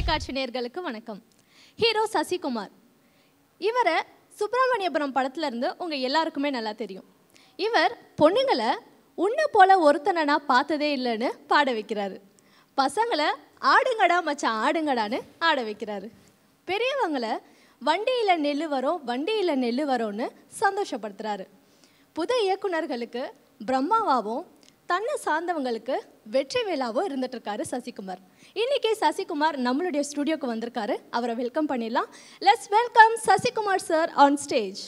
தொலைக்காட்சி நேயர்களுக்கு வணக்கம் ஹீரோ சசிகுமார் இவரை சுப்பிரமணியபுரம் படத்துல இருந்து உங்க எல்லாருக்குமே நல்லா தெரியும் இவர் பொண்ணுங்களை உன்னை போல ஒருத்தனை நான் பார்த்ததே இல்லைன்னு பாட வைக்கிறாரு பசங்களை ஆடுங்கடா மச்சான் ஆடுங்கடான்னு ஆட வைக்கிறாரு பெரியவங்களை வண்டியில் நெல் வரும் வண்டியில் நெல் வரும்னு சந்தோஷப்படுத்துறாரு புது இயக்குனர்களுக்கு பிரம்மாவாகவும் தன்னை சார்ந்தவங்களுக்கு வெற்றி வேலாவும் இருந்துட்டு இருக்காரு சசிகுமார் இன்னைக்கு சசிகுமார் நம்மளுடைய ஸ்டுடியோக்கு வந்திருக்காரு அவரை வெல்கம் பண்ணிடலாம் let's welcome Sasikumar sir on stage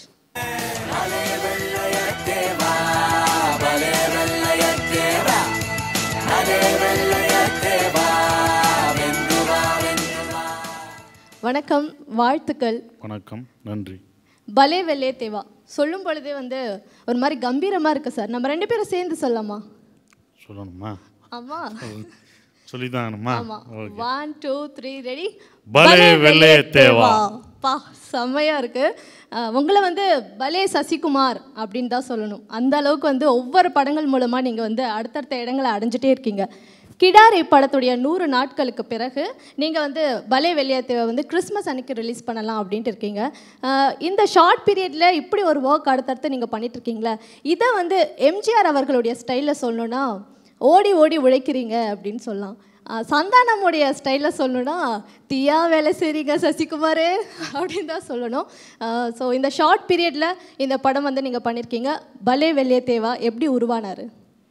வணக்கம் வாழ்த்துக்கள் வணக்கம் நன்றி பலே வெள்ளே தேவா சொல்லும் பொழுதே வந்து ஒரு மாதிரி கம்பீரமா இருக்கு சார் நம்ம ரெண்டு பேரும் சேர்ந்து சொல்லலாமா சொல்லணுமா ஆமா சொல்லிதானுமா ஆமா ஒன் டூ த்ரீ ரெடி பலே வெள்ளே தேவா. பா செம்மையா இருக்கு அஹ், உங்களை வந்து பலே சசிகுமார் அப்படின்னு தான் சொல்லணும் அந்த அளவுக்கு வந்து ஒவ்வொரு படங்கள் மூலமா நீங்க வந்து அடுத்தடுத்த இடங்களை அடைஞ்சிட்டே இருக்கீங்க கிடாரி படத்துடைய நூறு நாட்களுக்கு பிறகு நீங்கள் வந்து பலே வெளியத்தை வந்து கிறிஸ்மஸ் அன்னைக்கு ரிலீஸ் பண்ணலாம் அப்படின்ட்டு இருக்கீங்க அஹ், இந்த ஷார்ட் பீரியடில் இப்படி ஒரு ஒர்க் அடுத்தடுத்து நீங்கள் பண்ணிட்டு இருக்கீங்களே இதை வந்து எம்ஜிஆர் அவர்களுடைய ஸ்டைலில் சொல்லணும்னா ஓடி ஓடி உழைக்கிறீங்க அப்படின்னு சொல்லலாம் ஆஹ் சந்தானமுடைய ஸ்டைலில் சொல்லணும்னா தீயா வேலை செய்றீங்க சசிகுமார் அப்படின்னு தான் சொல்லணும் ஸோ இந்த ஷார்ட் பீரியடில் இந்த படம் வந்து நீங்கள் பண்ணியிருக்கீங்க பலே வெள்ளிய தேவா எப்படி உருவானார்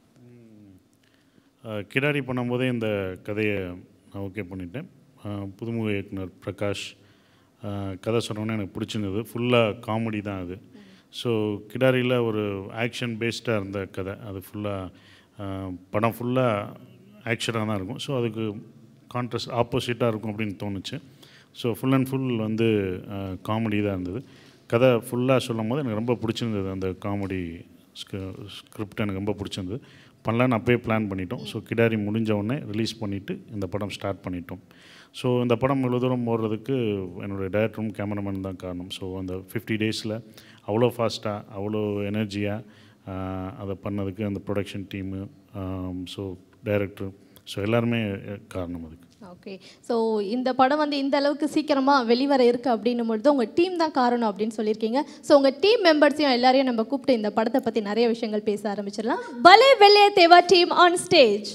அஹ், கிடாரி பண்ணும்போதே இந்த கதையை நான் ஓகே பண்ணிட்டேன் அஹ், புதுமுக இயக்குனர் பிரகாஷ் அஹ், கதை சொன்னோன்னே எனக்கு பிடிச்சிருந்தது ஃபுல்லாக காமெடி தான் அது ஸோ கிடாரியில் ஒரு ஆக்ஷன் பேஸ்டாக இருந்த கதை அது ஃபுல்லாக படம் ஃபுல்லாக ஆக்ஷனாக தான் இருக்கும் ஸோ அதுக்கு கான்ட்ரஸ்ட் ஆப்போசிட்டாக இருக்கும் அப்படின்னு தோணுச்சு ஸோ ஃபுல் அண்ட் ஃபுல் வந்து காமெடி தான் இருந்தது கதை ஃபுல்லாக சொல்லும் போது எனக்கு ரொம்ப பிடிச்சிருந்தது அந்த காமெடி ஸ்கிரிப்ட் எனக்கு ரொம்ப பிடிச்சிருந்தது பண்ணலான்னு அப்பயே பிளான் பண்ணிட்டோம் ஸோ கிடாரி முடிஞ்ச உடனே ரிலீஸ் பண்ணிவிட்டு இந்த படம் ஸ்டார்ட் பண்ணிட்டோம் ஸோ இந்த படம் இவ்வளோ தூரம் ஓடுறதுக்கு என்னுடைய டைரக்டரும் கேமராமேன் தான் காரணம் ஸோ அந்த ஃபிஃப்டி டேஸில் அவ்வளோ ஃபாஸ்ட்டாக அவ்வளோ எனர்ஜியாக அதை பண்ணதுக்கு அந்த production team so director so எல்லாருமே காரணம் அதுக்கு ஓகே ஸோ இந்த படம் வந்து இந்த அளவுக்கு சீக்கிரமாக வெளிவர இருக்கு அப்படின்னும் பொழுது உங்கள் டீம் தான் காரணம் அப்படின்னு சொல்லியிருக்கீங்க ஸோ உங்கள் டீம் மெம்பர்ஸையும் எல்லாரையும் நம்ம கூப்பிட்டு இந்த படத்தை பற்றி நிறைய விஷயங்கள் பேச ஆரம்பிச்சிடலாம் Bale Vellaiya Deva team on stage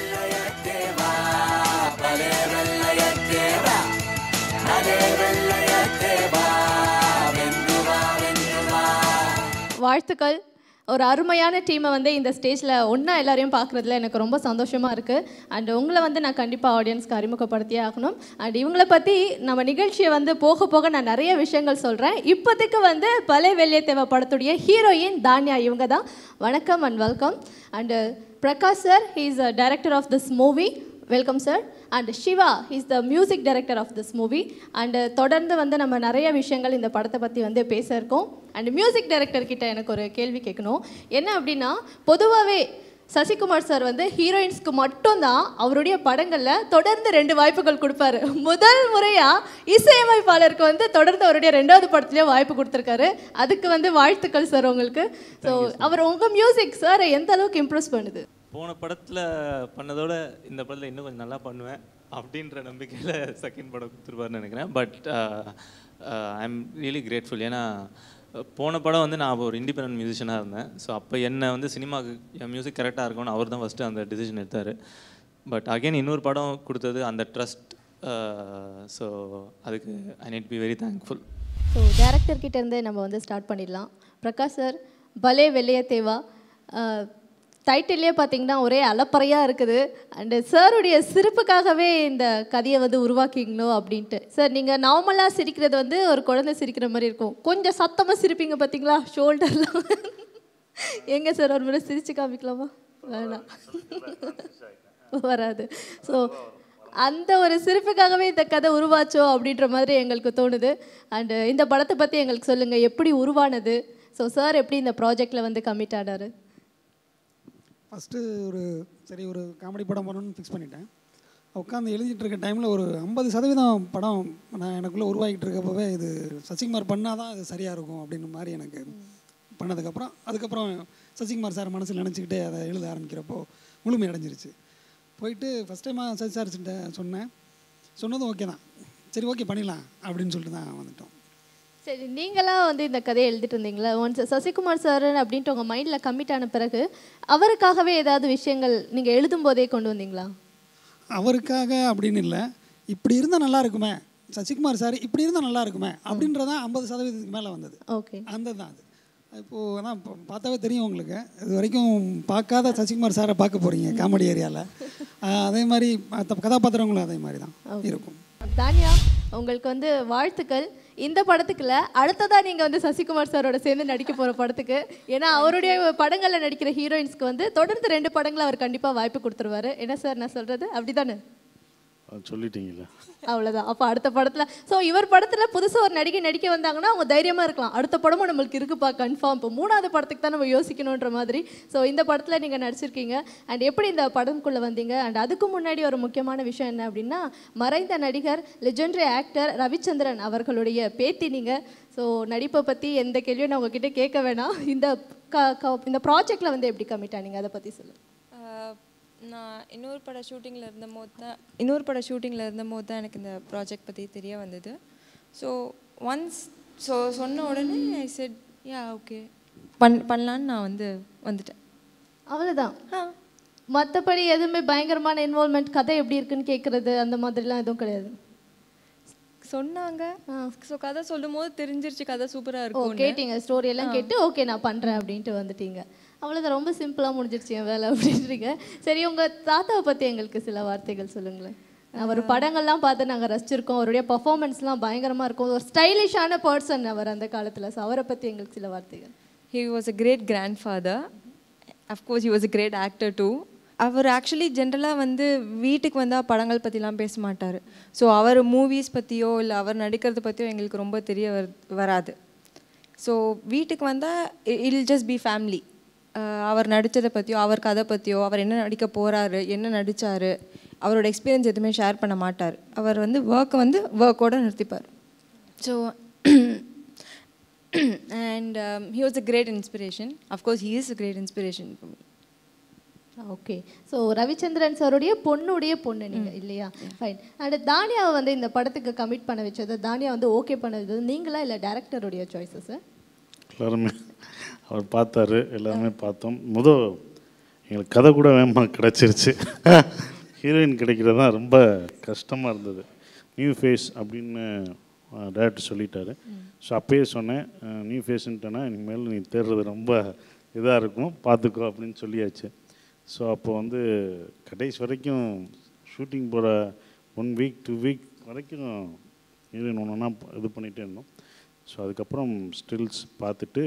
வாழ்த்துக்கள் ஒரு அருமையான டீமை வந்து இந்த ஸ்டேஜில் ஒன்றா எல்லாரையும் பார்க்குறதுல எனக்கு ரொம்ப சந்தோஷமாக இருக்குது அண்ட் உங்களை வந்து நான் கண்டிப்பாக ஆடியன்ஸ்க்கு அறிமுகப்படுத்தியே ஆகணும் அண்ட் இவங்கள பற்றி நம்ம நிகழ்ச்சியை வந்து போக போக நான் நிறைய விஷயங்கள் சொல்கிறேன் இப்போதைக்கு வந்து பலே வெள்ளிய தேவை படத்துடைய ஹீரோயின் தான்யா இவங்க தான் வணக்கம் and welcome and Prakash sir he is a director of this movie welcome sir and Siva is the music director of this movie and தொடர்ந்து வந்து நம்ம நிறைய விஷயங்கள் இந்த படத்தை பற்றி வந்து பேச இருக்கோம் அண்ட் மியூசிக் டைரக்டர் கிட்ட எனக்கு ஒரு கேள்வி கேட்கணும் என்ன அப்படின்னா பொதுவாகவே சசிகுமார் சார் வந்து ஹீரோயின்ஸ்க்கு மட்டும்தான் அவருடைய படங்களில் தொடர்ந்து ரெண்டு வாய்ப்புகள் கொடுப்பாரு முதல் முறையாக இசையமைப்பாளருக்கு வந்து தொடர்ந்து அவருடைய ரெண்டாவது படத்துலேயே வாய்ப்பு கொடுத்துருக்காரு அதுக்கு வந்து வாழ்த்துக்கள் சார் உங்களுக்கு ஸோ அவர் உங்கள் மியூசிக் சார் எந்த அளவுக்கு இம்ப்ரெஸ் பண்ணுது போன படத்தில் பண்ணதோட இந்த படத்தில் இன்னும் கொஞ்சம் நல்லா பண்ணுவேன் அப்படின்ற நம்பிக்கையில் செகண்ட் படம் கொடுத்துருப்பாருன்னு நினைக்கிறேன் but I am really grateful ஏன்னா அஹ், போன படம் வந்து நான் ஒரு இண்டிபெண்டன்ட் மியூசிஷியனாக இருந்தேன் ஸோ அப்போ என்னை வந்து சினிமாவுக்கு என் மியூசிக் கரெக்டாக இருக்கும்னு அவர் தான் ஃபஸ்ட்டு அந்த டிசிஷன் எடுத்தார் பட் அகைன் இன்னொரு படம் கொடுத்தது அந்த ட்ரஸ்ட் ஸோ அதுக்கு I need be very thankful so director கிட்ட இருந்தே நம்ம வந்து ஸ்டார்ட் பண்ணிடலாம் பிரகாஷ் சார் பலே வெள்ளைய தேவா டைட்டிலே பார்த்தீங்கன்னா ஒரே அலப்பறையாக இருக்குது அண்டு சாருடைய சிரிப்புக்காகவே இந்த கதையை வந்து உருவாக்கிங்களோ அப்படின்ட்டு சார் நீங்கள் நார்மலாக சிரிக்கிறது வந்து ஒரு குழந்தை சிரிக்கிற மாதிரி இருக்கும் கொஞ்சம் சத்தமாக சிரிப்பீங்க பார்த்தீங்களா ஷோல்டர்லாம் எங்கே சார் ஒரு முறை சிரிச்சு காமிக்கலாமா வேணாம் வராது ஸோ அந்த ஒரு சிரிப்புக்காகவே இந்த கதை உருவாச்சோ அப்படின்ற மாதிரி எங்களுக்கு தோணுது அண்டு இந்த படத்தை பற்றி எங்களுக்கு சொல்லுங்கள் எப்படி உருவானது ஸோ சார் எப்படி இந்த ப்ராஜெக்டில் வந்து கமிட் ஆனார் ஃபஸ்ட்டு ஒரு சரி ஒரு காமெடி படம் பண்ணணும்னு ஃபிக்ஸ் பண்ணிட்டேன் உட்காந்து எழுதிட்டு இருக்க டைமில் ஒரு ஐம்பது சதவீதம் படம் நான் எனக்குள்ளே உருவாகிட்டு இருக்கப்பவே இது சசிகுமார் பண்ணால் தான் இது சரியாக இருக்கும் அப்படின்னு மாதிரி எனக்கு பண்ணதுக்கப்புறம் அதுக்கப்புறம் சசிகுமார் சார் மனசில் நினச்சிக்கிட்டே அதை எழுத ஆரம்பிக்கிறப்போ முழுமை அடைஞ்சிருச்சு போயிட்டு ஃபஸ்ட் டைமாக சசி சார் சொன்னேன் சொன்னதும் ஓகே தான் சரி ஓகே பண்ணிடலாம் அப்படின்னு சொல்லிட்டு தான் வந்துட்டோம் சரி நீங்களாம் வந்து இந்த கதையை எழுதிட்டு இருந்தீங்களா ஒன்ஸ் சசிகுமார் சார் அப்படின்ட்டு உங்கள் மைண்டில் கமிட் ஆன பிறகு அவருக்காகவே ஏதாவது விஷயங்கள் நீங்கள் எழுதும் போதே கொண்டு வந்தீங்களா அவருக்காக அப்படின்னு இல்லை இப்படி இருந்தால் நல்லா இருக்குமே சசிகுமார் சார் இப்படி இருந்தால் நல்லா இருக்குமே அப்படின்றதான் ஐம்பது சதவீதத்துக்கு மேலே வந்தது ஓகே அந்த தான் அது இப்போது அதான் இப்போ பார்த்தாவே தெரியும் உங்களுக்கு இது வரைக்கும் பார்க்காத சசிகுமார் சாரை பார்க்க போகிறீங்க காமெடி ஏரியாவில் அதே மாதிரி மற்ற கதாபாத்திரங்களும் அதே மாதிரி தான் இருக்கும் தானியா உங்களுக்கு வந்து வாழ்த்துக்கள் இந்த படத்துக்குல அடுத்ததா நீங்க வந்து சசிகுமார் சாரோட சேர்ந்து நடிக்க போற படத்துக்கு ஏன்னா அவருடைய படங்கள்ல நடிக்கிற ஹீரோயின்ஸ்க்கு வந்து தொடர்ந்து ரெண்டு படங்கள் அவர் கண்டிப்பா வாய்ப்பு கொடுத்துருவாரு என்ன சார் நான் சொல்றது அப்படிதானே அது சொல்லிட்டீங்களா அவ்வளவுதான் அப்போ அடுத்த படத்துல ஸோ இவர் படத்துல புதுசா ஒரு நடிகை நடிக்க வந்தாங்கன்னா அவங்க தைரியமா இருக்கலாம் அடுத்த படமும் நம்மளுக்கு இருக்குப்பா கன்ஃபார்ம் இப்போ மூணாவது படத்துக்கு தான் நம்ம யோசிக்கணுன்ற மாதிரி ஸோ இந்த படத்துல நீங்க நடிச்சிருக்கீங்க அண்ட் எப்படி இந்த படம்குள்ள வந்தீங்க அண்ட் அதுக்கு முன்னாடி ஒரு முக்கியமான விஷயம் என்ன அப்படின்னா மறைந்த நடிகர் லெஜெண்டரி ஆக்டர் ரவிச்சந்திரன் அவர்களுடைய பேத்தி நீங்க ஸோ நடிப்பை பத்தி எந்த கேள்வியும் நான் உங்ககிட்ட கேட்க வேணாம் இந்த க க- இந்த ப்ராஜெக்ட்ல வந்து எப்படி கமிட் ஆனீங்க அதை பத்தி சொல்லுங்க ஆஹ் நான் இன்னொரு பட ஷூட்டிங்கில் இருந்தபோது தான் இன்னொரு பட ஷூட்டிங்கில் இருந்தபோது தான் எனக்கு இந்த ப்ராஜெக்ட் பற்றி தெரிய வந்தது ஸோ ஒன்ஸ் ஸோ சொன்ன உடனே ஐ செட் யா ஓகே பண் பண்ணலான்னு நான் வந்து வந்துட்டேன் அவ்வளவுதான் ஆ மற்றபடி எதுவுமே பயங்கரமான இன்வால்மெண்ட் கதை எப்படி இருக்குன்னு கேட்குறது அந்த மாதிரிலாம் எதுவும் கிடையாது சொன்னாங்க ஸோ கதை சொல்லும் போது தெரிஞ்சிருச்சு கதை சூப்பராக ஓ இருக்கும் கேட்டீங்க ஸ்டோரி எல்லாம் கேட்டு ஓகே நான் பண்ணுறேன் அப்படின்ட்டு வந்துட்டீங்க அவ்வளோதான் ரொம்ப சிம்பிளாக முடிஞ்சிருச்சு என் வேலை அப்படின்றீங்க சரி உங்கள் தாத்தாவை பற்றி எங்களுக்கு சில வார்த்தைகள் சொல்லுங்களேன் அவர் படங்கள்லாம் பார்த்து நாங்கள் ரசிச்சிருக்கோம் அவருடைய பர்ஃபார்மன்ஸ்லாம் பயங்கரமாக இருக்கும் ஒரு ஸ்டைலிஷான பர்சன் அவர் அந்த காலத்தில் ஸோ அவரை பற்றி எங்களுக்கு சில வார்த்தைகள் he was a great grandfather of course he was a great actor too அவர் ஆக்சுவலி ஜென்ரலாக வந்து வீட்டுக்கு வந்தால் படங்கள் பற்றிலாம் பேச மாட்டார் ஸோ அவர் மூவிஸ் பற்றியோ இல்லை அவர் நடிக்கிறது பற்றியோ எங்களுக்கு ரொம்ப தெரிய வர் வராது ஸோ வீட்டுக்கு வந்தால் இல் ஜஸ்ட் பி ஃபேமிலி அவர் நடித்ததை பற்றியோ அவர் கதை பற்றியோ அவர் என்ன நடிக்க போகிறாரு என்ன நடித்தார் அவரோட எக்ஸ்பீரியன்ஸ் எதுவுமே ஷேர் பண்ண மாட்டார் அவர் வந்து ஒர்க்கை வந்து ஒர்க்கோட நிறுத்திப்பார் so and um, he was a great inspiration. Of course, he is a great inspiration for me. Okay so Ravichandran சாருடைய பொண்ணுடைய பொண்ணு நீங்கள் இல்லையா ஃபைன் அண்ட் தானியாவை வந்து இந்த படத்துக்கு கமிட் பண்ண வச்சது தானியா வந்து ஓகே பண்ணது நீங்களா இல்லை டேரக்டருடைய சாய்ஸஸ் எல்லாருமே அவர் பார்த்தாரு எல்லாருமே பார்த்தோம் முத எங்களுக்கு கதை கூட வேகமாக கிடச்சிருச்சு ஹீரோயின் கிடைக்கிறது தான் ரொம்ப கஷ்டமாக இருந்தது நியூ ஃபேஸ் அப்படின்னு டேரக்டர் சொல்லிட்டாரு ஸோ அப்பயே சொன்னேன் நியூ ஃபேஸ்ன்ட்டேன்னா இனிமேல் நீ தேடுறது ரொம்ப இதாக இருக்கும் பார்த்துக்கோ அப்படின்னு சொல்லியாச்சு ஸோ அப்போ வந்து கடைசி வரைக்கும் ஷூட்டிங் போகிற ஒன் வீக் டூ வீக் வரைக்கும் ஹீரோயின் ஒன்று ஒன்றா இது பண்ணிகிட்டே இருந்தோம் ஸோ அதுக்கப்புறம் ஸ்டில்ஸ் பார்த்துட்டு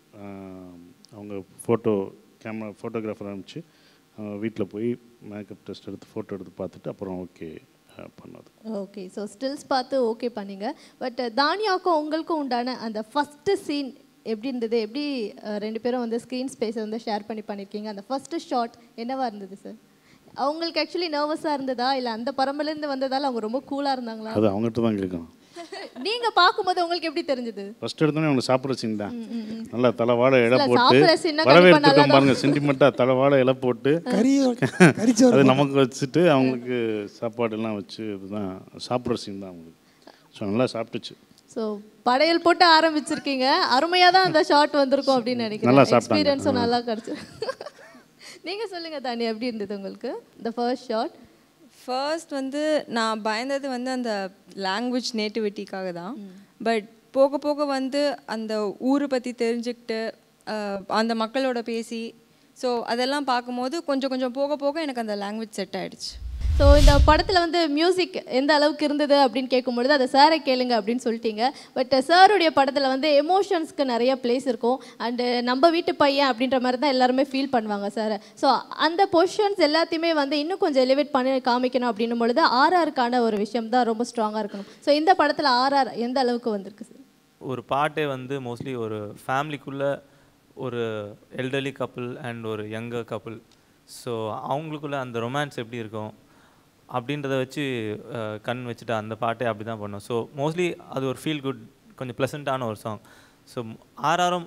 ஆஹ், அவங்க ஃபோட்டோ கேமரா ஃபோட்டோகிராஃபர் அனுப்பிச்சு வீட்டில் போய் மேக்கப் டெஸ்ட் எடுத்து ஃபோட்டோ எடுத்து பார்த்துட்டு அப்புறம் ஓகே பண்ணது ஓகே ஸோ ஸ்டில்ஸ் பார்த்து ஓகே பண்ணீங்க பட் தானியாவுக்கும் உங்களுக்கும் உண்டான அந்த ஃபஸ்ட்டு சீன் எப்படி இருந்தது எப்படி அஹ், ரெண்டு பேரும் வந்து ஸ்க்ரீன் ஸ்பேஸை வந்து ஷேர் பண்ணி பண்ணியிருக்கீங்க அந்த ஃபஸ்ட்டு ஷாட் என்னவா இருந்தது சார் அவங்களுக்கு ஆக்சுவலி நர்வஸாக இருந்ததா இல்லை அந்த பரம்பலேருந்து வந்ததால அவங்க ரொம்ப கூலாக இருந்தாங்களா அது அவங்ககிட்ட தான் கேட்கணும் நீங்கள் பார்க்கும்போது உங்களுக்கு எப்படி தெரிஞ்சது ஃபர்ஸ்ட் எடுத்தோடனே அவங்க சாப்பிட்ற சீன் தான் நல்லா தலை வாழை இலை இல்ல, போட்டு சாப்பிடுற scene னா கண்டிப்பா வரவேற்றுட்டோம் நல்லாதான். பாருங்க சென்டிமெண்ட்டாக தலை வாழை இலை போட்டு கறி கறிச்சோறு அது நமக்கு வச்சுட்டு அவங்களுக்கு சாப்பாடு எல்லாம் வச்சு இதுதான் சாப்பிட்ற சீன் தான் அவங்களுக்கு ஸோ நல்லா சாப்பிட்டுச்சு ஸோ படையல் போட்டு ஆரம்பிச்சிருக்கீங்க அருமையாக தான் அந்த ஷாட் வந்திருக்கும் அப்படின்னு நல்லா நினைக்கிறேன் சாப்பிட்டாங்க. எக்ஸ்பீரியன்ஸும் நல்லா கிடச்சி நீங்கள் சொல்லுங்கள் தானி எப்படி இருந்தது உங்களுக்கு இந்த ஃபர்ஸ்ட் ஷாட் ஃபர்ஸ்ட் வந்து நான் பயந்தது வந்து அந்த லாங்குவேஜ் நேட்டிவிட்டிக்காக தான் பட் போக போக வந்து அந்த ஊரை பற்றி தெரிஞ்சுக்கிட்டு அஹ், அந்த மக்களோட பேசி ஸோ அதெல்லாம் பார்க்கும்போது கொஞ்சம் கொஞ்சம் போக போக எனக்கு அந்த லாங்குவேஜ் செட் ஆயிடுச்சு ஸோ இந்த படத்தில் வந்து மியூசிக் எந்த அளவுக்கு இருந்தது அப்படின்னு கேட்கும்பொழுது அதை சாரை கேளுங்க அப்படின்னு சொல்லிட்டீங்க பட் சாருடைய படத்தில் வந்து எமோஷன்ஸ்க்கு நிறைய பிளேஸ் இருக்கும் அண்டு நம்ம வீட்டு பையன் அப்படின்ற மாதிரி தான் எல்லாருமே ஃபீல் பண்ணுவாங்க சார் ஸோ அந்த பொசிஷன்ஸ் எல்லாத்தையுமே வந்து இன்னும் கொஞ்சம் எலிவேட் பண்ணி காமிக்கணும் அப்படின்னும் பொழுது ஆர்ஆருக்கான ஒரு விஷயம் தான் ரொம்ப ஸ்ட்ராங்காக இருக்கணும் ஸோ இந்த படத்தில் ஆர்ஆர் எந்த அளவுக்கு வந்திருக்கு சார் ஒரு பாட்டே வந்து மோஸ்ட்லி ஒரு ஃபேமிலிக்குள்ளே ஒரு எல்டர்லி கப்புள் அண்ட் ஒரு யங்கர் கப்புள் ஸோ அவங்களுக்குள்ள அந்த ரொமான்ஸ் எப்படி இருக்கும் அப்படின்றத வச்சு அஹ், கண் வச்சுட்டு அந்த பாட்டே அப்படி தான் பண்ணோம் ஸோ மோஸ்ட்லி அது ஒரு ஃபீல் குட் கொஞ்சம் ப்ளசண்ட்டான ஒரு சாங் ஸோ ஆர்ஆரும்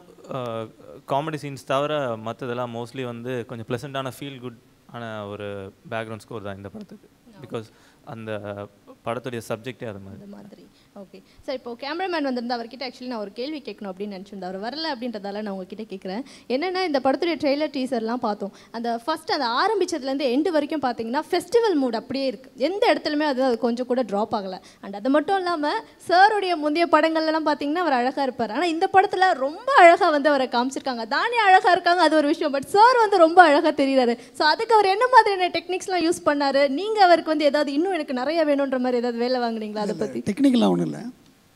காமெடி சீன்ஸ் தவிர மற்றதெல்லாம் மோஸ்ட்லி வந்து கொஞ்சம் ப்ளசண்ட்டான ஃபீல் குட் ஆன ஒரு பேக்ரவுண்ட் ஸ்கோர் தான் இந்த படத்துக்கு பிகாஸ் அந்த படத்துடைய சப்ஜெக்டே அது மாதிரி அந்த மாதிரி ஓகே சார் இப்போ கேமராமேன் வந்திருந்தா அவர்கிட்ட ஆக்சுவலி நான் ஒரு கேள்வி கேட்கணும் அப்படின்னு நினச்சிருந்தேன் அவர் வரல அப்படின்றதால நான் உங்ககிட்ட கேட்குறேன் என்னன்னா இந்த படத்துடைய ட்ரெய்லர் டீசர்லாம் பார்த்தோம் அந்த ஃபர்ஸ்ட் அந்த ஆரம்பிச்சதுலேருந்து எண்டு வரைக்கும் பார்த்தீங்கன்னா ஃபெஸ்டிவல் மூட் அப்படியே இருக்குது எந்த இடத்துலையுமே அது அது கொஞ்சம் கூட ட்ராப் ஆகலை அண்ட் அது மட்டும் இல்லாமல் சாருடைய முந்தைய படங்கள்லாம் பார்த்தீங்கன்னா அவர் அழகாக இருப்பார் ஆனால் இந்த படத்தில் ரொம்ப அழகாக வந்து அவரை காமிச்சிருக்காங்க தானே அழகாக இருக்காங்க அது ஒரு விஷயம் பட் சார் வந்து ரொம்ப அழகாக தெரியுறாரு ஸோ அதுக்கு அவர் என்ன மாதிரியான டெக்னிக்ஸ்லாம் யூஸ் பண்ணாரு நீங்கள் அவருக்கு வந்து ஏதாவது இன்னும் எனக்கு நிறைய வேணுன்ற மாதிரி ஏதாவது வேலை வாங்குனீங்களா அதை பற்றி டெக்னிக்கலாக ஒன்றும் இல்லை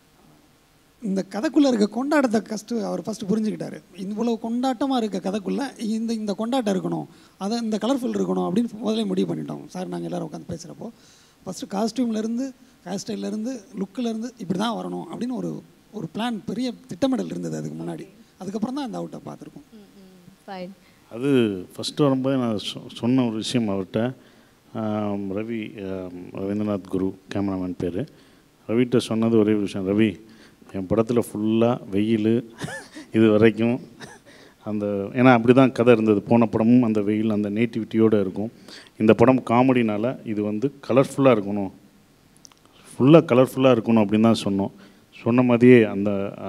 இந்த கதைக்குள்ளே இருக்க கொண்டாட்டத்தை கஷ்டு அவர் ஃபஸ்ட்டு புரிஞ்சுக்கிட்டாரு இவ்வளோ கொண்டாட்டமாக இருக்க கதைக்குள்ளே இந்த இந்த கொண்டாட்டம் இருக்கணும் அதை இந்த கலர்ஃபுல் இருக்கணும் அப்படின்னு முதல்ல முடிவு பண்ணிட்டோம் சார் நாங்கள் எல்லோரும் உட்காந்து பேசுகிறப்போ ஃபஸ்ட்டு காஸ்டியூம்லேருந்து ஹேர் ஸ்டைல்லேருந்து லுக்கிலேருந்து இப்படி தான் வரணும் அப்படின்னு ஒரு ஒரு பிளான் பெரிய திட்டமிடல் இருந்தது அதுக்கு முன்னாடி அதுக்கப்புறம் தான் அந்த அவுட்டை பார்த்துருக்கோம் ஃபைன் அது ஃபஸ்ட்டு வரும்போது நான் சொ- சொன்ன ஒரு விஷயம் அவர்கிட்ட ஆம், ரவி ஆம், ரவீந்திரநாத் குரு கேமராமேன் பேர் ரவிகிட்ட சொன்னது ஒரே ஒரு விஷயம் ரவி என் படத்தில் ஃபுல்லாக வெயில் இது வரைக்கும் அந்த ஏன்னா அப்படி தான் கதை இருந்தது போன படமும் அந்த வெயில் அந்த நேட்டிவிட்டியோடு இருக்கும் இந்த படம் காமெடினால இது வந்து கலர்ஃபுல்லாக இருக்கணும் ஃபுல்லாக கலர்ஃபுல்லாக இருக்கணும் அப்படின்னு தான் சொன்னோம் சொன்ன மாதிரியே அந்த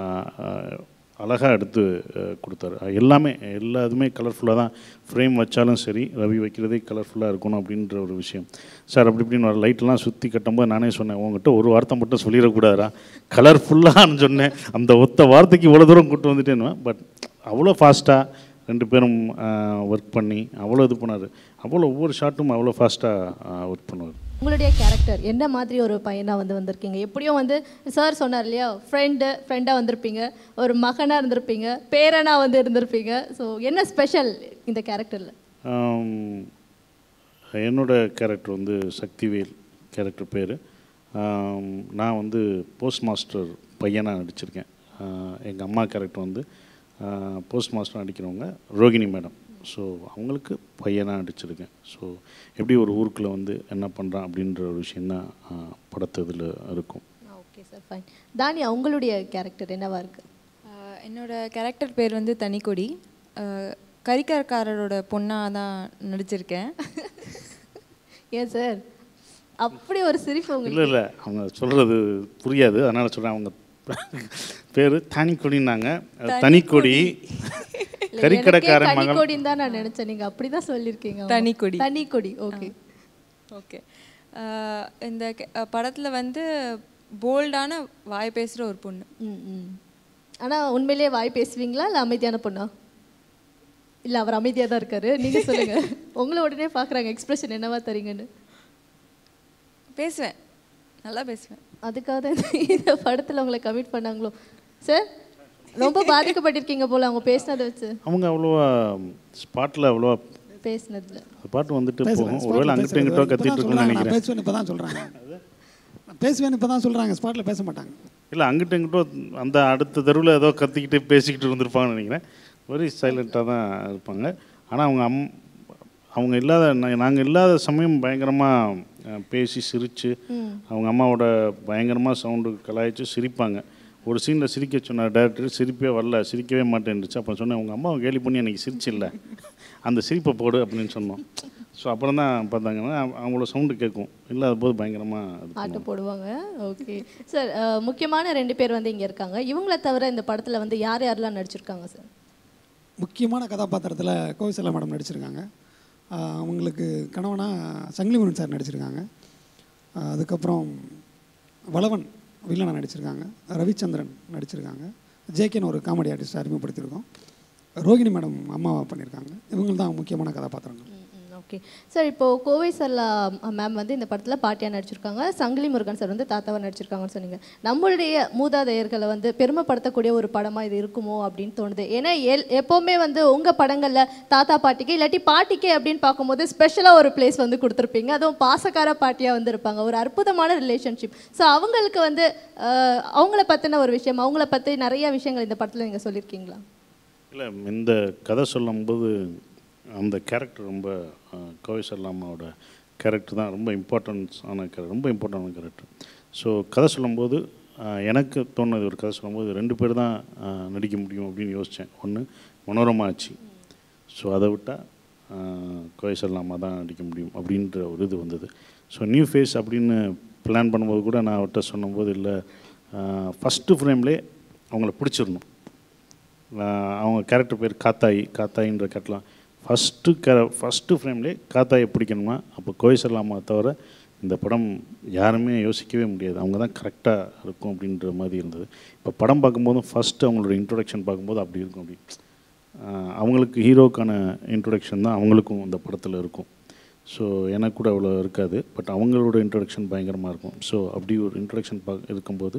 அழகாக எடுத்து அஹ், கொடுத்தாரு அஹ், எல்லாமே எல்லா இதுவுமே கலர்ஃபுல்லாக தான் ஃப்ரேம் வச்சாலும் சரி ரவி வைக்கிறதே கலர்ஃபுல்லாக இருக்கணும் அப்படின்ற ஒரு விஷயம் சார் அப்படி இப்படின்னு வர லைட்லாம் சுற்றி கட்டும்போது நானே சொன்னேன் உங்ககிட்ட ஒரு வார்த்தை மட்டும் சொல்லிடக்கூடாதா கலர்ஃபுல்லான்னு சொன்னேன் அந்த ஒத்த வார்த்தைக்கு இவ்வளோ தூரம் கூட்டு வந்துட்டேன்னு பட் அவ்வளோ ஃபாஸ்ட்டாக ரெண்டு பேரும் ஒர்க் பண்ணி அவ்வளோ இது பண்ணார் அவ்வளோ ஒவ்வொரு ஷாட்டும் அவ்வளோ ஃபாஸ்ட்டாக ஒர்க் பண்ணுவார் உங்களுடைய கேரக்டர் என்ன மாதிரி ஒரு பையனாக வந்து வந்திருக்கீங்க எப்படியும் வந்து சார் சொன்னார் இல்லையா ஃப்ரெண்டு ஃப்ரெண்டாக வந்திருப்பீங்க ஒரு மகனாக இருந்திருப்பீங்க பேரனாக வந்து இருந்திருப்பீங்க ஸோ என்ன ஸ்பெஷல் இந்த கேரக்டரில் ஆம், என்னோட கேரக்டர் வந்து சக்திவேல் கேரக்டர் பேர் நான் வந்து போஸ்ட் மாஸ்டர் பையனாக நடிச்சிருக்கேன் எங்கள் அம்மா கேரக்டர் வந்து போஸ்ட் மாஸ்டர் நடிக்கிறவங்க ரோகிணி மேடம் ஸோ அவங்களுக்கு பையனாக நடிச்சிருக்கேன் ஸோ எப்படி ஒரு ஊருக்குள்ளே வந்து என்ன பண்ணுறான் அப்படின்ற ஒரு விஷயந்தான் படத்து இதில் இருக்கும் ஓகே சார் ஃபைன் தானியா உங்களுடைய கேரக்டர் என்னவா இருக்கு ஆஹ் என்னோட கேரக்டர் பேர் வந்து தனிக்கொடி ஆஹ் கரிகாரக்காரரோட பொண்ணாக தான் நடிச்சிருக்கேன் ஏன் சார் அப்படி ஒரு சிரிப்பு உங்களுக்கு இல்லை இல்லை அவங்க சொல்கிறது புரியாது அதனால் சொல்கிறேன் அவங்க பேர் தனிக்கொடினாங்க தனிக்கொடி இல்ல, கறிக்கடைக்காரன் எனக்கே மகன் கனிக்கொடின்னு தான் நான் நினைச்சேன் நீங்க அப்படிதான் சொல்லியிருக்கீங்க தனிக்கொடி. தனிக்கொடி ஓகே ஓகே இந்த படத்தில் வந்து போல்டான வாய் பேசுகிற ஒரு பொண்ணு ம் ம் ஆனா உண்மையிலேயே வாய் பேசுவீங்களா இல்ல அமைதியான பொண்ணா இல்ல அவர் அமைதியா தான் இருக்காரு நீங்க சொல்லுங்க உங்களை உடனே பாக்குறாங்க எக்ஸ்பிரஷன் என்னவா தரீங்கன்னு பேசுவேன் நல்லா பேசுவேன் அதுக்காக தான் இந்த- இந்த படத்துல உங்களை கமிட் பண்ணாங்களோ சார் ரொம்ப பாதிக்கப்பட்டிருக்கீங்க போல அவங்க பேசினதை வச்சு அவங்க அவ்வளோவா ஸ்பாட்டில் அவ்வளோவா பேசினதுல பாட்டு வந்துட்டு பேசுறேன். போகும் spotல ஒருவேளை அங்கிட்ட பேசுறது. இங்கிட்ட இப்பதான் கத்திட்டு இருக்குன்னு சொல்றாங்க, நான் நினைக்கிறேன் பேசுவேன் இப்போ தான் சொல்கிறாங்க நான் பேசுவேன் இப்போ தான் சொல்கிறாங்க ஸ்பாட்டில் பேச மாட்டாங்க இல்லை அங்கிட்ட இங்கிட்ட அந்த அடுத்த தெருவில் ஏதோ கத்திக்கிட்டு பேசிக்கிட்டு இருந்திருப்பாங்கன்னு நினைக்கிறேன் வெரி சைலண்ட்டாக தான் இருப்பாங்க ஆனால் அவங்க அம் அவங்க இல்லாத நாங்கள் இல்லாத சமயம் பயங்கரமாக பேசி சிரித்து அவங்க அம்மாவோட பயங்கரமாக சவுண்டு கலாய்ச்சி சிரிப்பாங்க ஒரு சீனில் சிரிக்க சொன்னார் டேரக்டர் சிரிப்பே வரல சிரிக்கவே மாட்டேன்னுச்சு அப்போ சொன்னேன் உங்கள் அம்மாவை கேலி பண்ணி அன்றைக்கி சிரிச்சில்ல அந்த சிரிப்பை போடு அப்படின்னு சொன்னோம் ஸோ அப்புறம் தான் பார்த்தாங்கன்னா அவ- அவங்களோட சவுண்டு கேட்கும் இல்லாத போது பயங்கரமாக அது ஆட்டு போடுவாங்க ஓகே சார் முக்கியமான ரெண்டு பேர் வந்து இங்க இருக்காங்க இவங்கள தவிர இந்த படத்துல வந்து யார் யாரெல்லாம் நடிச்சிருக்காங்க சார் முக்கியமான கதாபாத்திரத்தில் கோவிசலா மேடம் நடிச்சிருக்காங்க ஆஹ் அவங்களுக்கு கணவனாக சங்கிலிமுனன் சார் நடிச்சிருக்காங்க ஆஹ் அதுக்கப்புறம் வளவன் வில்லனா நடிச்சிருக்காங்க ரவிச்சந்திரன் நடிச்சிருக்காங்க ஜேகேன்னு ஒரு காமெடி ஆர்டிஸ்ட் அறிமுகப்படுத்தியிருக்கோம் ரோகிணி மேடம் அம்மாவா பண்ணியிருக்காங்க இவங்க தான் முக்கியமான கதாபாத்திரங்கள் ஓகே சார் இப்போ கோவை சல்லா மேம் வந்து இந்த படத்தில் பாட்டியா நடிச்சிருக்காங்க சங்கிலி முருகன் சார் வந்து தாத்தாவா நடிச்சிருக்காங்கன்னு சொன்னீங்க நம்மளுடைய மூதாதையர்களை வந்து பெருமைப்படுத்தக்கூடிய ஒரு படமாக இது இருக்குமோ அப்படின்னு தோணுது ஏன்னா எல் எப்போவுமே வந்து உங்கள் படங்களில் தாத்தா பாட்டிக்கு இல்லாட்டி பாட்டிக்கு அப்படின்னு பார்க்கும்போது ஸ்பெஷலாக ஒரு பிளேஸ் வந்து கொடுத்துருப்பீங்க அதுவும் பாசக்கார பாட்டியாக வந்து இருப்பாங்க ஒரு அற்புதமான ரிலேஷன்ஷிப் ஸோ அவங்களுக்கு வந்து அஹ், அவங்கள பற்றின ஒரு விஷயம் அவங்கள பற்றி நிறைய விஷயங்கள் இந்த படத்தில் நீங்கள் சொல்லியிருக்கீங்களா இல்லை இந்த கதை சொல்லும்போது அந்த கேரக்டர் ரொம்ப கோவை சல்லாமாவோட கேரக்டர் தான் ரொம்ப இம்பார்ட்டன்ஸ் ஆன கேரக்டர் ரொம்ப இம்பார்ட்டன்டான கேரக்டர் ஸோ கதை சொல்லும்போது அஹ், எனக்கு தோணுது ஒரு கதை சொல்லும்போது ரெண்டு பேர் தான் அஹ், நடிக்க முடியும் அப்படின்னு யோசித்தேன் ஒன்று மனோரமா ஆச்சு ஸோ அதை விட்டால் கோவை சல்லாமா தான் நடிக்க முடியும் அப்படின்ற ஒரு இது வந்தது ஸோ நியூ ஃபேஸ் அப்படின்னு பிளான் பண்ணும்போது கூட நான் அவர்கிட்ட சொன்னபோது இல்லை ஃபஸ்ட்டு ஃப்ரேம்லே அவங்கள பிடிச்சிடணும் ஆஹ் அவங்க கேரக்டர் பேர் காத்தாயி காத்தாயின்ற கட்டலாம் ஃபஸ்ட்டு கே ஃபஸ்ட்டு ஃப்ரேம்லேயே காத்தாயை பிடிக்கணுமா அப்போ கோயசர்லாமா தவிர இந்த படம் யாருமே யோசிக்கவே முடியாது அவங்க தான் கரெக்டாக இருக்கும் அப்படின்ற மாதிரி இருந்தது இப்போ படம் பார்க்கும்போதும் ஃபஸ்ட்டு அவங்களோட இன்ட்ரொடக்ஷன் பார்க்கும்போது அப்படி இருக்கும் அப்படி ஆஹ் அவங்களுக்கு ஹீரோக்கான இன்ட்ரொடக்ஷன் தான் அவங்களுக்கும் இந்த படத்தில் இருக்கும் ஸோ எனக்கு கூட அவ்வளோ இருக்காது பட் அவங்களோட இன்ட்ரொடக்ஷன் பயங்கரமாக இருக்கும் ஸோ அப்படி ஒரு இன்ட்ரொடக்ஷன் பா இருக்கும்போது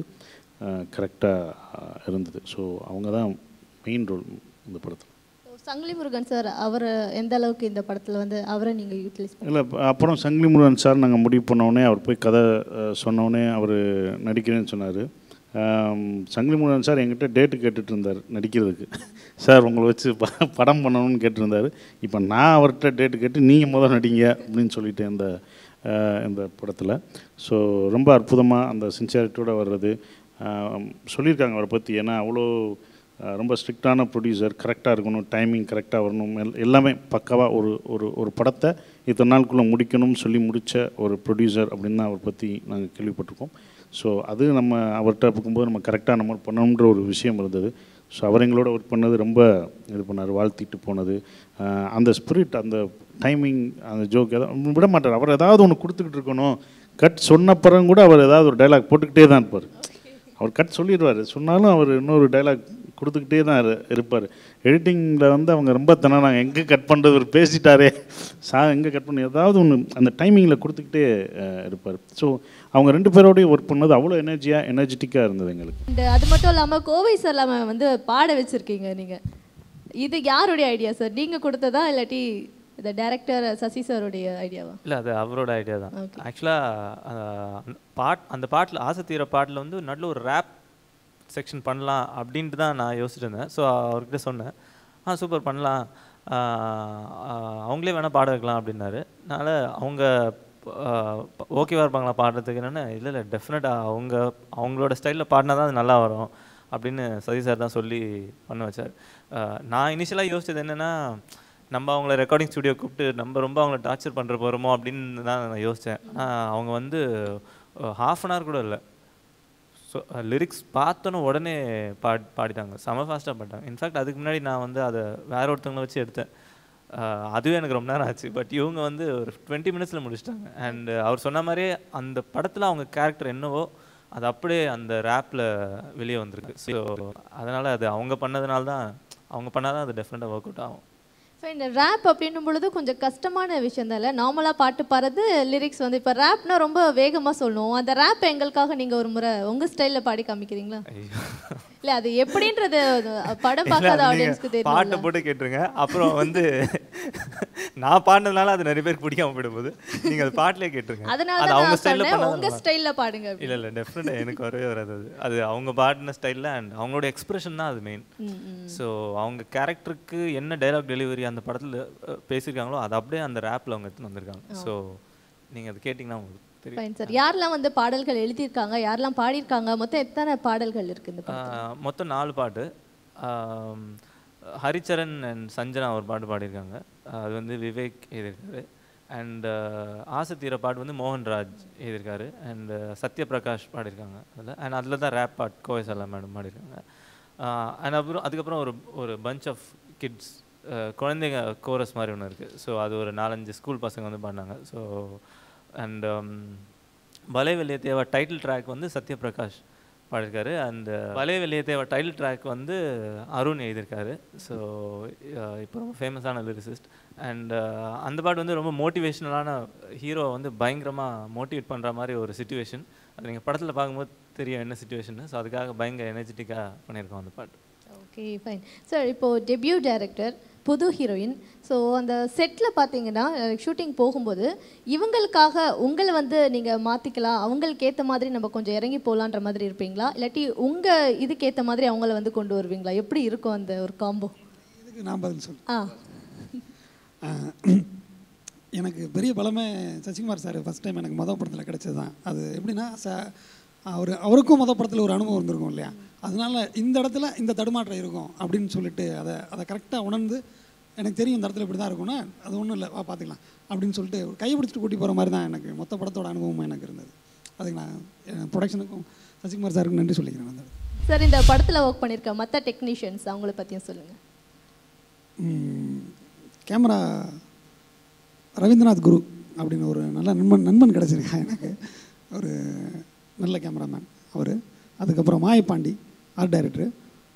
கரெக்டாக இருந்தது ஸோ அவங்க தான் மெயின் ரோல் இந்த படத்தில் சங்கிலி முருகன் சார் அவர் எந்த அளவுக்கு இந்த படத்தில் வந்து அவரை நீங்கள் யூட்டிலைஸ் இல்லை அப்புறம் சங்கிலி முருகன் சார் நாங்கள் முடிவு பண்ணோடனே அவர் போய் கதை அஹ், சொன்னோடனே அவர் நடிக்கிறேன்னு சொன்னார் சங்கிலி முருகன் சார் என்கிட்ட டேட்டு கேட்டுட்டு இருந்தார் நடிக்கிறதுக்கு சார் உங்களை வச்சு ப படம் பண்ணணும்னு கேட்டிருந்தாரு இப்போ நான் அவர்கிட்ட டேட்டு கேட்டு நீங்கள் முதல் நடிங்க அப்படின்னு சொல்லிட்டு இந்த அஹ், இந்த படத்தில் ஸோ ரொம்ப அற்புதமாக அந்த சின்சியாரிட்டியோடு வர்றது அஹ், சொல்லியிருக்காங்க அவரை பற்றி ஏன்னா அவ்வளோ அஹ் ரொம்ப ஸ்ட்ரிக்டான ப்ரொடியூசர் கரெக்டாக இருக்கணும் டைமிங் கரெக்டாக வரணும் எல்- எல்லாமே பக்காவாக ஒரு ஒரு ஒரு படத்தை இத்தனை நாளுக்குள்ளே முடிக்கணும்னு சொல்லி முடித்த ஒரு ப்ரொடியூசர் அப்படின்னு தான் அவரை பற்றி நாங்கள் கேள்விப்பட்டிருக்கோம் ஸோ அது நம்ம அவர்கிட்ட பார்க்கும்போது நம்ம கரெக்டாக நம்ம பண்ணணுன்ற ஒரு விஷயம் இருந்தது ஸோ அவர் எங்களோட ஒர்க் பண்ணது ரொம்ப இது பண்ணார் வாழ்த்திட்டு போனது அஹ் அந்த ஸ்பிரிட் அந்த டைமிங் அந்த ஜோக் எதாவது விட மாட்டார் அவர் ஏதாவது ஒன்று கொடுத்துக்கிட்டு இருக்கணும் கட் சொன்ன பிறகு கூட அவர் ஏதாவது ஒரு டைலாக் போட்டுக்கிட்டே தான் இருப்பார் அவர் கட் சொல்லிடுவார் சொன்னாலும் அவர் இன்னொரு டைலாக் கொடுத்துக்கிட்டே தான் இரு இருப்பார் எடிட்டிங்கில் வந்து அவங்க ரொம்ப தினாங்க எங்கே கட் பண்ணுறது ஒரு பேசிட்டாரே சா எங்கே கட் பண்ணி ஏதாவது ஒன்று அந்த டைமிங்கில் கொடுத்துக்கிட்டே அஹ், இருப்பார் ஸோ அவங்க ரெண்டு பேரோடய ஒர்க் பண்ணது அவ்வளோ எனர்ஜியாக எனர்ஜெட்டிக்காக இருந்தது எங்களுக்கு அண்ட் அது மட்டும் இல்லாமல் கோவை சார் இல்லாமல் வந்து பாட வச்சுருக்கீங்க நீங்கள் இது யாருடைய ஐடியா சார் நீங்கள் கொடுத்ததா இல்லாட்டி இந்த டைரக்டர் சசி சாருடைய ஐடியாவா இல்லை அது அவரோட ஐடியா தான் Okay. ஆக்சுவலாக பாட் அந்த பாட்டில் ஆசை தீர பாட்டில் வந்து நடுவில் ஒரு ரேப் செக்ஷன் பண்ணலாம் அப்படின்ட்டு தான் நான் யோசிச்சுட்டு இருந்தேன் ஸோ அவர்கிட்ட சொன்னேன் ஆ சூப்பர் பண்ணலாம் ஆஹ் ஆஹ் அவங்களே வேணால் பாட வைக்கலாம் அப்படின்னாரு அதனால் அவங்க ஓகேவா இருப்பாங்களா பாடுறதுக்கு என்னென்னு இல்லை இல்லை டெஃபினட்டாக அவங்க அவங்களோட ஸ்டைலில் பாடினா தான் அது நல்லா வரும் அப்படின்னு சதி சார் தான் சொல்லி பண்ண வச்சார் ஆஹ் நான் இனிஷியலாக யோசிச்சது என்னென்னா நம்ம அவங்கள ரெக்கார்டிங் ஸ்டுடியோ கூப்பிட்டு நம்ம ரொம்ப அவங்கள டார்ச்சர் பண்ணுற போகிறோமோ அப்படின்னு தான் நான் யோசித்தேன் ஆனால் அவங்க வந்து ஹாஃப் அன் ஹவர் கூட இல்லை ஸோ லிரிக்ஸ் பார்த்தோன்னே உடனே பாட் பாடிட்டாங்க செம ஃபாஸ்ட்டாக பாடிட்டாங்க இன்ஃபேக்ட் அதுக்கு முன்னாடி நான் வந்து அதை வேற ஒருத்தவங்களை வச்சு எடுத்தேன் அஹ் அதுவே எனக்கு ரொம்ப நேரம் ஆச்சு பட் இவங்க வந்து ஒரு டுவெண்ட்டி மினிட்ஸில் முடிச்சிட்டாங்க அண்ட் அவர் சொன்ன மாதிரியே அந்த படத்தில் அவங்க கேரக்டர் என்னவோ அது அப்படியே அந்த ரேப்பில் வெளியே வந்திருக்கு ஸோ அதனால் அது அவங்க பண்ணதுனால தான் அவங்க பண்ணால் தான் அது டெஃபினட்டாக ஒர்க் அவுட் ஆகும் ஸோ இந்த ரேப் அப்படின்னும் பொழுது கொஞ்சம் கஷ்டமான விஷயம் தான் இல்லை நார்மலாக பாட்டு பாடுறது லிரிக்ஸ் வந்து இப்போ ரேப்னா ரொம்ப வேகமாக சொல்லணும் அந்த ரேப் எங்களுக்காக நீங்கள் ஒரு முறை உங்கள் ஸ்டைலில் பாடி காமிக்கிறீங்களா இல்லை அது எப்படின்றது அது படம் இல்ல, பார்க்காத அது நீங்க ஆடியன்ஸ்க்கு பாட்டை தெரியும் போட்டு கேட்டுருங்க அப்புறம் வந்து நான் பாடினதுனால அது நிறைய பேருக்கு பிடிக்காம போயிடும்போது நீங்க அது பாட்டிலே கேட்டுருங்க அதனால அது தான் அவங்க நான் ஸ்டைலில் சொன்னேன் பண்ணாதான் உங்கள் நல்லா ஸ்டைலில் பாடுங்க இருக்கும். இல்ல இல்ல டெஃபினட்டாக எனக்கு வரவே வராது அது அது அவங்க பாடின ஸ்டைலில் அண்ட் அவங்களோட எக்ஸ்பிரஷன் தான் அது மெயின் ஸோ அவங்க கேரக்டருக்கு என்ன டைலாக் டெலிவரி அந்த படத்தில் பேசியிருக்காங்களோ அது அப்படியே அந்த ரேப்பில் அவங்க எடுத்துன்னு வந்திருக்காங்க ஸோ நீங்க அது கேட்டிங்கன்னா உங்களுக்கு தெரியும் ஃபைன் சார் யாரெல்லாம் வந்து பாடல்கள் எழுதியிருக்காங்க யாரெல்லாம் பாடியிருக்காங்க மொத்தம் எத்தனை பாடல்கள் இருக்குது இந்த படம் ஆஹ் மொத்தம் நாலு பாட்டு ஆம், ஹரிச்சரன் அண்ட் சஞ்சனா ஒரு பாட்டு பாடியிருக்காங்க ஆஹ் அது வந்து விவேக் எழுதியிருக்காரு அண்ட் ஆசை தீர பாட்டு வந்து மோகன்ராஜ் எழுதியிருக்காரு அண்ட் சத்யபிரகாஷ் பாடியிருக்காங்க அதில் அண்ட் அதில் தான் ரேப் பாட் கோவைசல்லா மேடம் பாடியிருக்காங்க அண்ட் அப்புறம் அதுக்கப்புறம் ஒரு ஒரு பஞ்ச் ஆஃப் கிட்ஸ் குழந்தைங்க கோரஸ் மாதிரி ஒன்று இருக்குது ஸோ அது ஒரு நாலஞ்சு ஸ்கூல் பசங்க வந்து பாடினாங்க ஸோ அண்ட் பலே வெளிய தேவா டைட்டில் ட்ராக் வந்து சத்யபிரகாஷ் பாடியிருக்காரு அந்த பலே வெளிய தேவா டைட்டில் ட்ராக் வந்து அருண் எழுதியிருக்காரு ஸோ இப்போ ரொம்ப ஃபேமஸான லிரிசிஸ்ட் அண்ட் அந்த பாட்டு வந்து ரொம்ப மோட்டிவேஷ்னலான ஹீரோ வந்து பயங்கரமாக மோட்டிவேட் பண்ணுற மாதிரி ஒரு சுச்சுவேஷன் அது நீங்கள் படத்தில் பார்க்கும்போது தெரியும் என்ன சுச்சுவேஷன் ஸோ அதுக்காக பயங்கர எனர்ஜெட்டிக்காக பண்ணியிருக்கோம் அந்த பாட்டு ஓகே ஃபைன் சார் இப்போது டெபியூ டைரக்டர் புது ஹீரோயின் ஸோ அந்த செட்டில் பார்த்தீங்கன்னா ஷூட்டிங் போகும்போது இவங்களுக்காக உங்களை வந்து நீங்கள் மாற்றிக்கலாம் அவங்களுக்கு ஏற்ற மாதிரி நம்ம கொஞ்சம் இறங்கி போகலான்ற மாதிரி இருப்பீங்களா இல்லாட்டி உங்கள் இதுக்கு ஏற்ற மாதிரி அவங்கள வந்து கொண்டு வருவீங்களா எப்படி இருக்கும் அந்த ஒரு காம்போ இதுக்கு நான் பதில் சொல்றேன் ஆ ஆஹ் எனக்கு பெரிய பலமே சசிகுமார் சார் ஃபஸ்ட் டைம் எனக்கு மொதல் படத்தில் கிடைச்சது தான் அது எப்படின்னா ச அவர் அவருக்கும் மொதல் படத்தில் ஒரு அனுபவம் இருந்திருக்கும் இல்லையா அதனால இந்த இடத்துல இந்த தடுமாற்றம் இருக்கும் அப்படின்னு சொல்லிட்டு அதை அதை கரெக்டாக உணர்ந்து எனக்கு தெரியும் இந்த இடத்துல இப்படி தான் இருக்கும்னா அது ஒன்றும் இல்லை வா பார்த்துக்கலாம் அப்படின்னு சொல்லிட்டு ஒரு கை பிடிச்சிட்டு கூட்டி போகிற மாதிரி தான் எனக்கு மொத்த படத்தோட அனுபவம் எனக்கு இருந்தது அதுக்கு நான் ப்ரொடக்ஷனுக்கும் சசிகுமார் சாருக்கும் நன்றி சொல்லிக்கிறேன் அந்த சார் இந்த படத்தில் ஒர்க் பண்ணியிருக்க மற்ற டெக்னீஷியன்ஸ் அவங்கள பற்றியும் சொல்லுங்கள் கேமரா ரவீந்திரநாத் குரு அப்படின்னு ஒரு நல்ல நண்பன் நண்பன் கிடச்சிருக்கா எனக்கு ஒரு நல்ல கேமராமேன் அவர் அதுக்கப்புறம் Mayapandi art director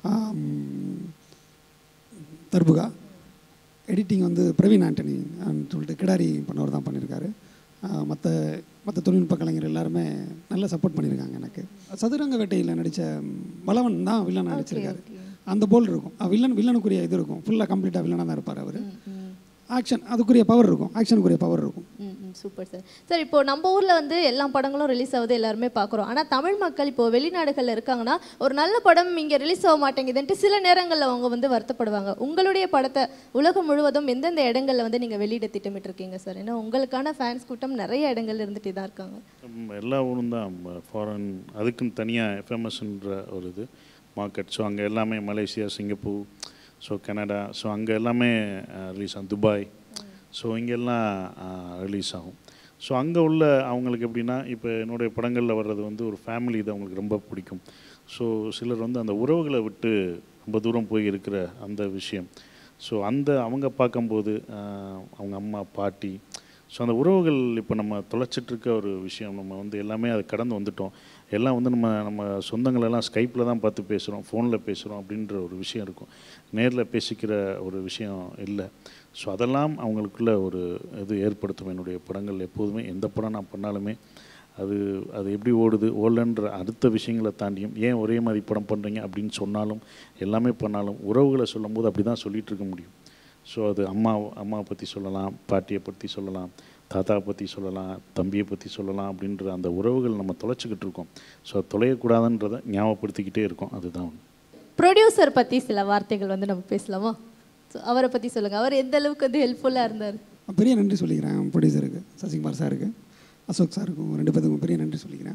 Darbuka editing வந்து பிரவீன் ஆண்டனி அப்படின்னு சொல்லிட்டு கிடாரி பண்ணவர் தான் பண்ணியிருக்காரு மற்ற மற்ற தொழில்நுட்ப கலைஞர் எல்லாருமே நல்ல சப்போர்ட் பண்ணியிருக்காங்க எனக்கு சதுரங்க வேட்டையில் நடித்த பலவன் தான் வில்லன் நடிச்சிருக்காரு அந்த போல் இருக்கும் அஹ் வில்லன் வில்லனுக்குரிய இது இருக்கும் ஃபுல்லாக கம்ப்ளீட்டாக வில்லனாக தான் இருப்பார் அவர் ஆக்ஷன் அதுக்குரிய பவர் இருக்கும் ஆக்ஷனுக்குரிய பவர் இருக்கும் ம் ம் சூப்பர் சார் சார் இப்போ நம்ம ஊரில் வந்து எல்லா படங்களும் ரிலீஸ் ஆகுது எல்லாருமே பார்க்குறோம் ஆனால் தமிழ் மக்கள் இப்போ வெளிநாடுகளில் இருக்காங்கன்னா ஒரு நல்ல படம் இங்கே ரிலீஸ் ஆக மாட்டேங்குதுன்ட்டு சில நேரங்களில் அவங்க வந்து வருத்தப்படுவாங்க உங்களுடைய படத்தை உலகம் முழுவதும் எந்தெந்த இடங்களில் வந்து நீங்கள் வெளியிட திட்டமிட்டிருக்கீங்க சார் ஏன்னா உங்களுக்கான ஃபேன்ஸ் கூட்டம் நிறைய இடங்கள்ல இருந்துட்டு தான் இருக்காங்க ம், எல்லா ஊரும் தான் ஃபாரின் அதுக்குன்னு தனியாக ஃபேமஸ்ன்ற ஒரு இது மார்க்கெட் ஸோ அங்கே எல்லாமே Malaysia Singapore so Canada so அங்கே எல்லாமே ரிலீஸ் ஆகும் துபாய் ஸோ இங்கெல்லாம் ரிலீஸ் ஆகும் ஸோ அங்கே உள்ள அவங்களுக்கு எப்படின்னா இப்போ என்னுடைய படங்களில் வர்றது வந்து ஒரு ஃபேமிலி இது அவங்களுக்கு ரொம்ப பிடிக்கும் ஸோ சிலர் வந்து அந்த உறவுகளை விட்டு ரொம்ப தூரம் போய் இருக்கிற அந்த விஷயம் ஸோ அந்த அவங்க பார்க்கும்போது ஆஹ், அவங்க அம்மா பாட்டி ஸோ அந்த உறவுகள் இப்போ நம்ம தொலைச்சிட்டு இருக்க ஒரு விஷயம் நம்ம வந்து எல்லாமே அதை கடந்து வந்துட்டோம் எல்லாம் வந்து நம்ம நம்ம சொந்தங்களெல்லாம் ஸ்கைப்பில் தான் பார்த்து பேசுகிறோம் ஃபோனில் பேசுகிறோம் அப்படின்ற ஒரு விஷயம் இருக்கும் நேரில் பேசிக்கிற ஒரு விஷயம் இல்லை ஸோ அதெல்லாம் அவங்களுக்குள்ள ஒரு இது ஏற்படுத்தும் என்னுடைய படங்கள் எப்போதுமே எந்த படம் நான் பண்ணாலுமே அது அது எப்படி ஓடுது ஓடலன்ற அடுத்த விஷயங்களை தாண்டியும் ஏன் ஒரே மாதிரி படம் பண்ணுறீங்க அப்படின்னு சொன்னாலும் எல்லாமே பண்ணாலும் உறவுகளை சொல்லும்போது அப்படி தான் சொல்லிகிட்டு இருக்க முடியும் ஸோ அது அம்மா அம்மாவை பற்றி சொல்லலாம் பாட்டியை பற்றி சொல்லலாம் தாத்தாவை பற்றி சொல்லலாம் தம்பியை பற்றி சொல்லலாம் அப்படின்ற அந்த உறவுகள் நம்ம தொலைச்சிக்கிட்டு இருக்கோம் ஸோ தொலையக்கூடாதுன்றதை ஞாபகப்படுத்திக்கிட்டே இருக்கோம் அதுதான் ஒன்று ப்ரொடியூசர் பற்றி சில வார்த்தைகள் வந்து நம்ம பேசலாமா ஸோ அவரை பற்றி சொல்லுங்கள் அவர் எந்த அளவுக்கு வந்து ஹெல்ப்ஃபுல்லாக இருந்தார் பெரிய நன்றி சொல்லிக்கிறேன் ப்ரொடியூசருக்கு சசிகுமார் சாருக்கு அசோக் சாருக்கும் ரெண்டு பேத்துக்கும் பெரிய நன்றி சொல்லிக்கிறேன்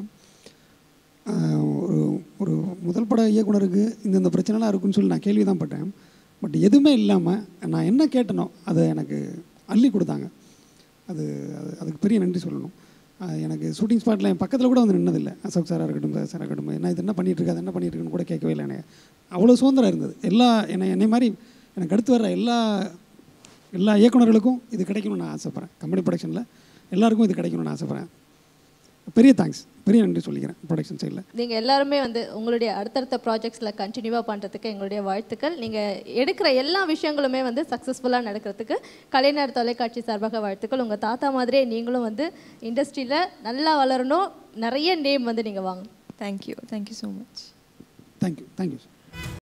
ஆஹ் ஒரு ஒரு முதல் பட இயக்குனருக்கு இந்தந்த பிரச்சனைலாம் இருக்குன்னு சொல்லி நான் கேள்வி தான் பட்டேன் பட் எதுவுமே இல்லாமல் நான் என்ன கேட்டனோ அதை எனக்கு அள்ளி கொடுத்தாங்க அது அது அதுக்கு பெரிய நன்றி சொல்லணும் ஆஹ் எனக்கு ஷூட்டிங் ஸ்பாட்டில் என் பக்கத்தில் கூட வந்து நின்னதில்லை அசோக் சாராக இருக்கட்டும் சார் சாராக இருக்கட்டும் என்ன இது என்ன பண்ணிட்டு இருக்காது என்ன பண்ணிட்டு இருக்குன்னு கூட கேட்கவே இல்லை எனக்கு அவ்வளோ சுதந்திரம் இருந்தது எல்லா என்னை என்னை மாதிரி எனக்கு அடுத்து வர்ற எல்லா எல்லா இயக்குனர்களுக்கும் இது கிடைக்கணும்னு நான் ஆசைப்பட்றேன் கம்பெனி ப்ரொடக்ஷனில் எல்லாருக்கும் இது கிடைக்கணும்னு ஆசைப்பட்றேன் பெரிய தேங்க்ஸ் பெரிய நன்றி சொல்லிக்கிறேன் ப்ரொடக்ஷன் சைடில் நீங்கள் எல்லாருமே வந்து உங்களுடைய அடுத்தடுத்த ப்ராஜெக்ட்ஸில் கண்டினியூவாக பண்ணுறதுக்கு எங்களுடைய வாழ்த்துக்கள் நீங்கள் எடுக்கிற எல்லா விஷயங்களுமே வந்து சக்ஸஸ்ஃபுல்லாக நடக்கிறதுக்கு கலைஞர் தொலைக்காட்சி சார்பாக வாழ்த்துக்கள் உங்கள் தாத்தா மாதிரியே நீங்களும் வந்து இண்டஸ்ட்ரியில் நல்லா வளரணும் நிறைய நேம் வந்து நீங்கள் வாங்கணும் thank you thank you so much thank you thank you